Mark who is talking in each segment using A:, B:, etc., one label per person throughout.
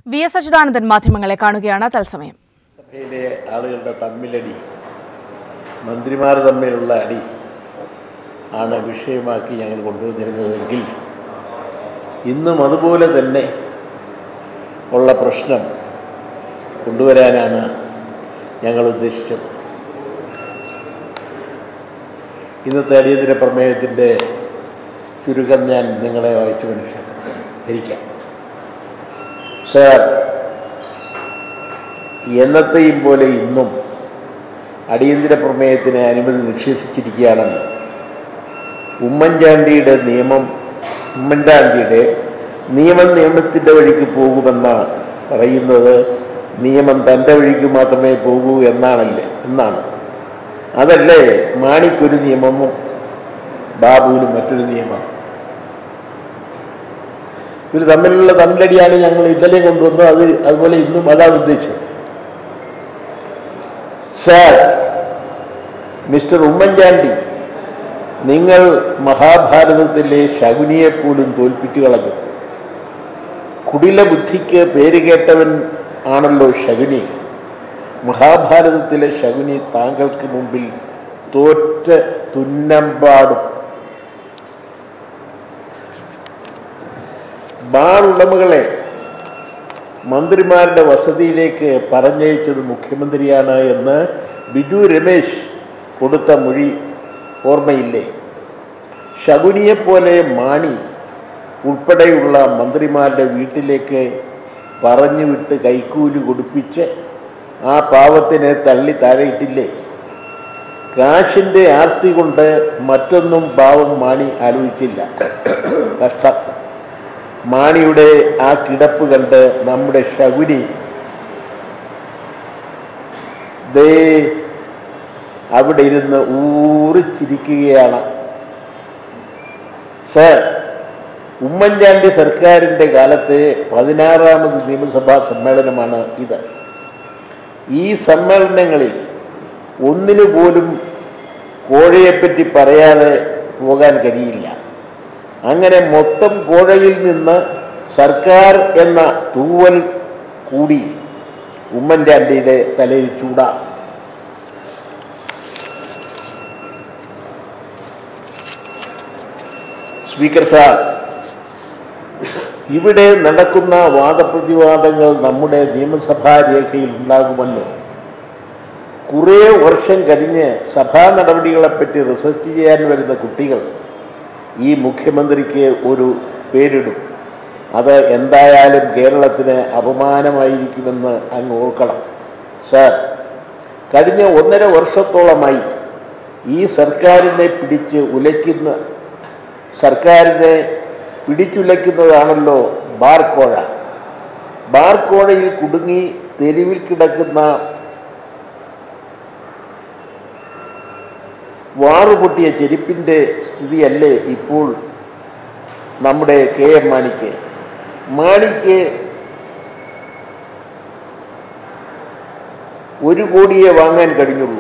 A: V S Achuthanandan മാധ്യമങ്ങളെ കാണുകയാണ് തത്സമയം
B: സഭയിലെ ആളുകളുടെ തമ്മിലടി മന്ത്രിമാർ തമ്മിലുള്ള അടി ആണ് വിഷയമാക്കി ഞങ്ങൾ കൊണ്ടുവന്നിരുന്നതെങ്കിൽ ഇന്നും അതുപോലെ തന്നെ ഉള്ള പ്രശ്നം കൊണ്ടുവരാനാണ് ഞങ്ങൾ ഉദ്ദേശിച്ചത് ഇന്നത്തെ അടിയന്തര പ്രമേയത്തിൻ്റെ ചുരുക്കം ഞാൻ നിങ്ങളെ വായിച്ച് മനസ്സിലാക്കാം ധരിക്കാം സാർ എന്നത്തെയും പോലെ ഇന്നും അടിയന്തര പ്രമേയത്തിന് അനുമതി നിഷേധിച്ചിരിക്കുകയാണെന്ന് ഉമ്മൻചാണ്ടിയുടെ നിയമം ഉമ്മൻചാണ്ടിയുടെ നിയമം നിയമത്തിൻ്റെ വഴിക്ക് പോകുമെന്നാണ് പറയുന്നത് നിയമം തൻ്റെ വഴിക്ക് മാത്രമേ പോകൂ എന്നാണല്ലേ എന്നാണ് അതല്ലേ മാണിക്കൊരു നിയമവും ബാബുവിന് മറ്റൊരു നിയമം ഇവർ തമ്മിലുള്ള തമ്മിലടിയാണ് ഞങ്ങൾ ഇന്നലെ കൊണ്ടുവന്നത് അത് അതുപോലെ ഇന്നും അതാണ് ഉദ്ദേശിച്ചത് സാർ മിസ്റ്റർ ഉമ്മൻചാണ്ടി നിങ്ങൾ മഹാഭാരതത്തിലെ ശകുനിയെപ്പോലും തോൽപ്പിച്ചു കളഞ്ഞു കുടില ബുദ്ധിക്ക് പേര് കേട്ടവൻ ആണല്ലോ ശകുനി മഹാഭാരതത്തിലെ ശകുനി താങ്കൾക്ക് മുമ്പിൽ തോറ്റ തുന്നമ്പാടും ബാർ ഉടമകളെ മന്ത്രിമാരുടെ വസതിയിലേക്ക് പറഞ്ഞയച്ചത് മുഖ്യമന്ത്രിയാണ് എന്ന് ബിജു രമേശ് കൊടുത്ത മൊഴി ഓർമ്മയില്ലേ ശകുനിയെപ്പോലെ മാണി ഉൾപ്പെടെയുള്ള മന്ത്രിമാരുടെ വീട്ടിലേക്ക് പറഞ്ഞു വിട്ട് കൈക്കൂലി കൊടുപ്പിച്ച് ആ പാവത്തിനെ തള്ളി താഴെയിട്ടില്ലേ കാശിൻ്റെ ആർത്തി കൊണ്ട് മറ്റൊന്നും പാവം മാണി ആലോചിച്ചില്ല കഷ്ടം മാണിയുടെ ആ കിടപ്പ് കണ്ട് നമ്മുടെ ശകുനി ദേ അവിടെ ഇരുന്ന് ഊറിച്ചിരിക്കുകയാണ് സർ ഉമ്മൻചാണ്ടി സർക്കാരിൻ്റെ കാലത്തെ പതിനാറാമത് നിയമസഭാ സമ്മേളനമാണ് ഇത് ഈ സമ്മേളനങ്ങളിൽ ഒന്നിനു പോലും കോഴയെപ്പറ്റി പറയാതെ പോകാൻ കഴിയില്ല അങ്ങനെ മൊത്തം കോഴയിൽ നിന്ന് സർക്കാർ എന്ന തൂവൽ കൂടി ഉമ്മൻചാണ്ടിയുടെ തലയിൽ ചൂടാം സ്പീക്കർ സാർ ഇവിടെ നടക്കുന്ന വാദപ്രതിവാദങ്ങൾ നമ്മുടെ നിയമസഭാ രേഖയിൽ ഉണ്ടാകുമല്ലോ കുറേ വർഷം കഴിഞ്ഞ് സഭാ നടപടികളെപ്പറ്റി റിസർച്ച് ചെയ്യാൻ വരുന്ന കുട്ടികൾ ഈ മുഖ്യമന്ത്രിക്ക് ഒരു പേരിടും അത് എന്തായാലും കേരളത്തിന് അപമാനമായിരിക്കുമെന്ന് അങ്ങ് ഓർക്കണം സാർ കഴിഞ്ഞ ഒന്നര വർഷത്തോളമായി ഈ സർക്കാരിനെ പിടിച്ച് ഉലയ്ക്കുന്ന സർക്കാരിനെ പിടിച്ചുലയ്ക്കുന്നതാണല്ലോ ബാർക്കോഴ ബാർക്കോഴയിൽ കുടുങ്ങി തെരുവിൽ കിടക്കുന്ന വാറുപൊട്ടിയ ചെരുപ്പിൻ്റെ സ്ഥിതിയല്ലേ ഇപ്പോൾ നമ്മുടെ കെ എം മാണിക്ക് മാണിക്ക് ഒരു കോടിയെ വാങ്ങാൻ കഴിഞ്ഞുള്ളൂ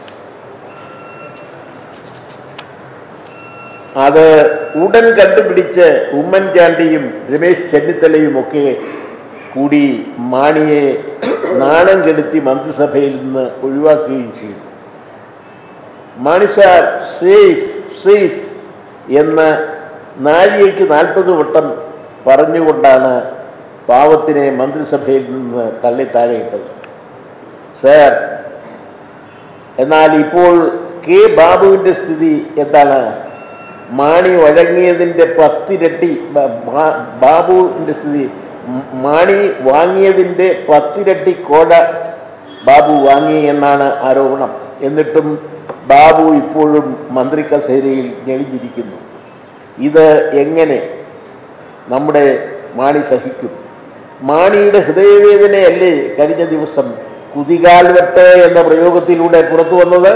B: അത് ഉടൻ കണ്ടുപിടിച്ച് ഉമ്മൻചാണ്ടിയും രമേശ് ചെന്നിത്തലയും ഒക്കെ കൂടി മാണിയെ നാണം കെടുത്തി മന്ത്രിസഭയിൽ നിന്ന് ഒഴിവാക്കുകയും ചെയ്തു മാണിസാർ സേഫ് സേഫ് എന്ന് നാഴികയ്ക്ക് നാൽപ്പത് വട്ടം പറഞ്ഞുകൊണ്ടാണ് പാവത്തിനെ മന്ത്രിസഭയിൽ നിന്ന് തള്ളി താഴെയിട്ടത് സാർ എന്നാൽ ഇപ്പോൾ കെ ബാബുവിൻ്റെ സ്ഥിതി എന്താണ് മാണി വഴങ്ങിയതിൻ്റെ പത്തിരട്ടി ബ- ബാ- ബാബുവിൻ്റെ സ്ഥിതി മ- മാണി വാങ്ങിയതിൻ്റെ പത്തിരട്ടി കോട ബാബു വാങ്ങി എന്നാണ് ആരോപണം എന്നിട്ടും ബാബു ഇപ്പോഴും മന്ത്രി കസേരയിൽ ഞെളിഞ്ഞിരിക്കുന്നു ഇത് എങ്ങനെ നമ്മുടെ മാണി സഹിക്കും മാണിയുടെ ഹൃദയവേദനയല്ലേ കഴിഞ്ഞ ദിവസം കുതികാൽ വെട്ട് എന്ന പ്രയോഗത്തിലൂടെ പുറത്തു വന്നത്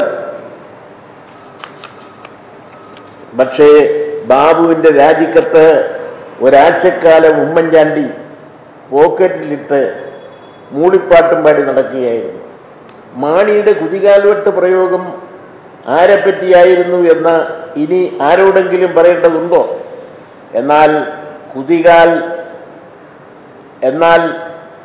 B: പക്ഷേ ബാബുവിൻ്റെ രാജിക്കത്ത് ഒരാഴ്ചക്കാലം ഉമ്മൻചാണ്ടി പോക്കറ്റിലിട്ട് മൂളിപ്പാട്ടും പാടി നടക്കുകയായിരുന്നു മാണിയുടെ കുതികാൽവെട്ട് പ്രയോഗം ആരെപ്പറ്റിയായിരുന്നു എന്ന് ഇനി ആരോടെങ്കിലും പറയേണ്ടതുണ്ടോ എന്നാൽ കുതികാൽ എന്നാൽ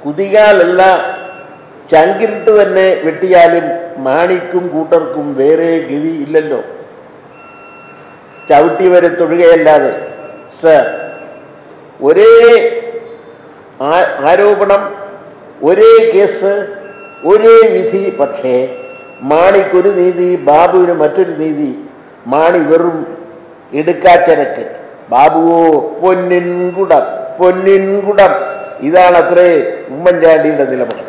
B: കുതികാലല്ല ചങ്കിരിട്ട് തന്നെ വെട്ടിയാലും മാണിക്കും കൂട്ടർക്കും വേറെ ഗതി ഇല്ലല്ലോ ചവിട്ടിവരെ തൊഴുകയല്ലാതെ സർ ഒരേ ആ- ആരോപണം ഒരേ കേസ് ഒരേ വിധി പക്ഷേ മാണിക്കൊരു നീതി ബാബുവിന് മറ്റൊരു നീതി മാണി വെറും എടുക്കാച്ചരക്ക് ബാബുവോ പൊന്നിൻകുടം പൊന്നിൻകുടം ഇതാണ് അത്രേ ഉമ്മൻചാണ്ടിയുടെ നിലപാട്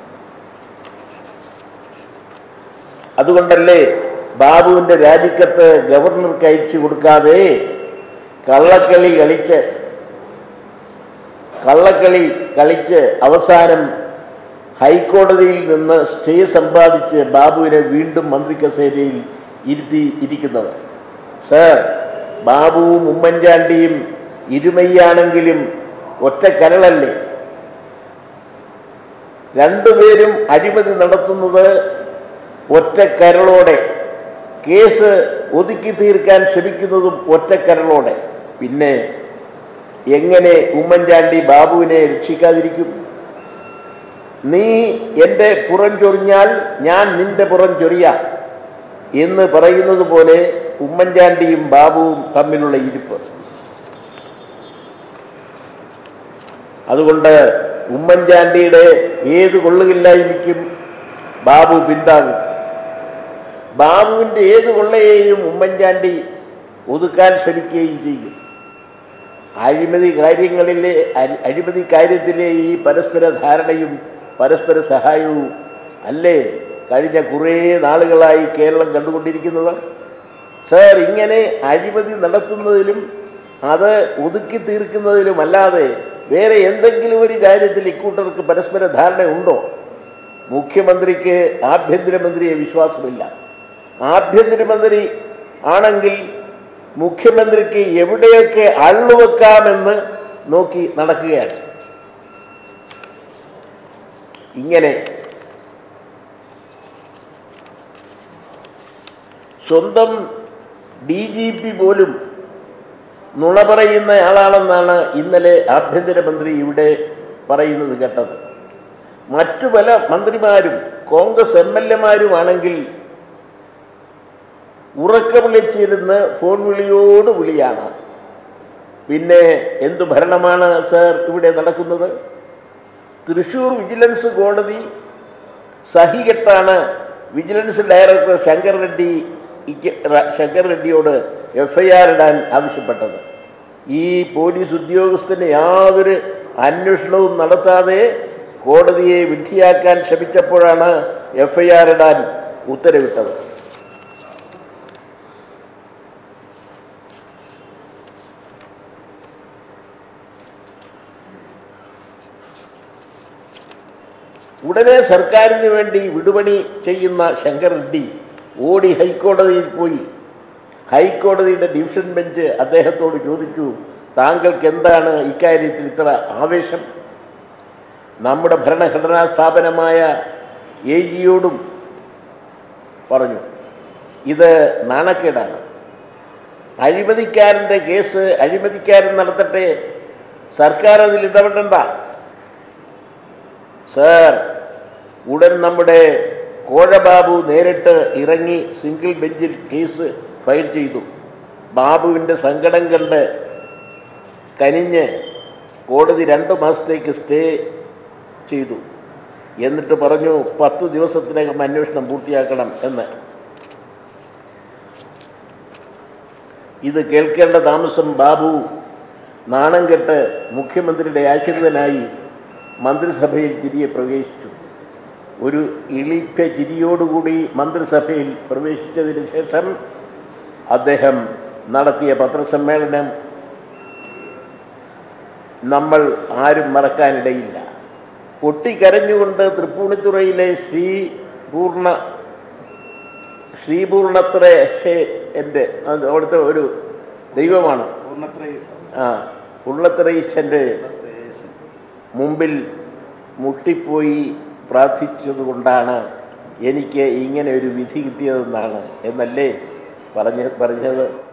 B: അതുകൊണ്ടല്ലേ ബാബുവിൻ്റെ രാജിക്കത്ത് ഗവർണർക്ക് അയച്ചു കൊടുക്കാതെ കള്ളക്കളി കളിച്ച് കള്ളക്കളി കളിച്ച് അവസാനം ഹൈക്കോടതിയിൽ നിന്ന് സ്റ്റേ സമ്പാദിച്ച് ബാബുവിനെ വീണ്ടും മന്ത്രി കസേരയിൽ ഇരുത്തി ഇരിക്കുന്നത് സർ ബാബുവും ഉമ്മൻചാണ്ടിയും ഇരുമയ്യാണെങ്കിലും ഒറ്റ കരളല്ലേ രണ്ടുപേരും അഴിമതി നടത്തുന്നത് ഒറ്റ കരളോടെ കേസ് ഒതുക്കി തീർക്കാൻ ശ്രമിക്കുന്നതും ഒറ്റ കരളോടെ പിന്നെ എങ്ങനെ ഉമ്മൻചാണ്ടി ബാബുവിനെ രക്ഷിക്കാതിരിക്കും നീ എൻ്റെ പുറം ചൊറിഞ്ഞാൽ ഞാൻ നിന്റെ പുറം ചൊറിയാം എന്ന് പറയുന്നത് പോലെ ഉമ്മൻചാണ്ടിയും ബാബുവും തമ്മിലുള്ള ഇരിപ്പ് അതുകൊണ്ട് ഉമ്മൻചാണ്ടിയുടെ ഏത് കൊള്ളുകില്ലായ്മയ്ക്കും ബാബു പിന്താങ്ങും ബാബുവിൻ്റെ ഏത് കൊള്ളയെയും ഉമ്മൻചാണ്ടി ഒതുക്കാൻ ശ്രമിക്കുകയും ചെയ്യും അഴിമതി കാര്യങ്ങളിലെ അരി- അഴിമതി കാര്യത്തിലെ ഈ പരസ്പര ധാരണയും പരസ്പര സഹായവും അല്ലേ കഴിഞ്ഞ കുറേ നാളുകളായി കേരളം കണ്ടുകൊണ്ടിരിക്കുന്നത് സർ ഇങ്ങനെ അഴിമതി നടത്തുന്നതിലും അത് ഒതുക്കി തീർക്കുന്നതിലും അല്ലാതെ വേറെ എന്തെങ്കിലും ഒരു കാര്യത്തിൽ ഇക്കൂട്ടർക്ക് പരസ്പര ധാരണ ഉണ്ടോ മുഖ്യമന്ത്രിക്ക് ആഭ്യന്തരമന്ത്രിയെ വിശ്വാസമില്ല ആഭ്യന്തരമന്ത്രി ആണെങ്കിൽ മുഖ്യമന്ത്രിക്ക് എവിടെയൊക്കെ അള്ളുവെക്കാമെന്ന് നോക്കി നടക്കുകയാണ് ഇങ്ങനെ സ്വന്തം ഡി ജി പി പോലും നുണ പറയുന്ന ആളാണെന്നാണ് ഇന്നലെ ആഭ്യന്തരമന്ത്രി ഇവിടെ പറയുന്നത് കേട്ടത് മറ്റു പല മന്ത്രിമാരും കോൺഗ്രസ് എം എൽ എമാരുമാണെങ്കിൽ ഉറക്കം വിളിച്ചിരുന്ന് ഫോൺ വിളിയോട് വിളിയാണ് പിന്നെ എന്തു ഭരണമാണ് സർ ഇവിടെ നടക്കുന്നത് തൃശൂർ വിജിലൻസ് കോടതി സഹികെട്ടാണ് വിജിലൻസ് ഡയറക്ടർ ശങ്കർ റെഡ്ഡി ഇക്ക് റ- ശങ്കർ റെഡ്ഡിയോട് എഫ് ഐ ആർ ഇടാൻ ആവശ്യപ്പെട്ടത് ഈ പോലീസ് ഉദ്യോഗസ്ഥന് യാതൊരു അന്വേഷണവും നടത്താതെ കോടതിയെ വിഡ്ഢിയാക്കാൻ ശ്രമിച്ചപ്പോഴാണ് എഫ് ഐ ആർ ഇടാൻ ഉത്തരവിട്ടത് ഉടനെ സർക്കാരിന് വേണ്ടി വിടുപണി ചെയ്യുന്ന ശങ്കർ റെഡ്ഡി ഓടി ഹൈക്കോടതിയിൽ പോയി ഹൈക്കോടതിയുടെ ഡിവിഷൻ ബെഞ്ച് അദ്ദേഹത്തോട് ചോദിച്ചു താങ്കൾക്ക് എന്താണ് ഇക്കാര്യത്തിൽ ഇത്ര ആവേശം നമ്മുടെ ഭരണഘടനാ സ്ഥാപനമായ എ ജിയോടും പറഞ്ഞു ഇത് നാണക്കേടാണ് അഴിമതിക്കാരൻ്റെ കേസ് അഴിമതിക്കാരൻ നടത്തട്ടെ സർക്കാർ അതിൽ ഇടപെടണ്ട സാർ ഉടൻ നമ്മുടെ കോഴബാബു നേരിട്ട് ഇറങ്ങി സിംഗിൾ ബെഞ്ചിൽ കേസ് ഫയൽ ചെയ്തു ബാബുവിൻ്റെ സങ്കടം കണ്ട് കനിഞ്ഞ് കോടതി രണ്ട് മാസത്തേക്ക് സ്റ്റേ ചെയ്തു എന്നിട്ട് പറഞ്ഞു പത്ത് ദിവസത്തിനകം അന്വേഷണം പൂർത്തിയാക്കണം എന്ന് ഇത് കേൾക്കേണ്ട താമസം ബാബു നാണം കെട്ട് മുഖ്യമന്ത്രിയുടെ ആശ്രിതനായി മന്ത്രിസഭയിൽ തിരികെ പ്രവേശിച്ചു ഒരു ഇളിപ്പ ചിരിയോടുകൂടി മന്ത്രിസഭയിൽ പ്രവേശിച്ചതിന് ശേഷം അദ്ദേഹം നടത്തിയ പത്രസമ്മേളനം നമ്മൾ ആരും മറക്കാനിടയില്ല പൊട്ടിക്കരഞ്ഞുകൊണ്ട് തൃപ്പൂണിത്തുറയിലെ ശ്രീ പൂർണ്ണ ശ്രീപൂർണത്ര എൻ്റെ അവിടുത്തെ ഒരു ദൈവമാണ് ആ ഉള്ളത്രയീശൻ്റെ മുമ്പിൽ മുട്ടിപ്പോയി പ്രാർത്ഥിച്ചതുകൊണ്ടാണ് എനിക്ക് ഇങ്ങനെ ഒരു വിധി കിട്ടിയതെന്നാണ് എന്നല്ലേ പറഞ്ഞ് പറഞ്ഞത്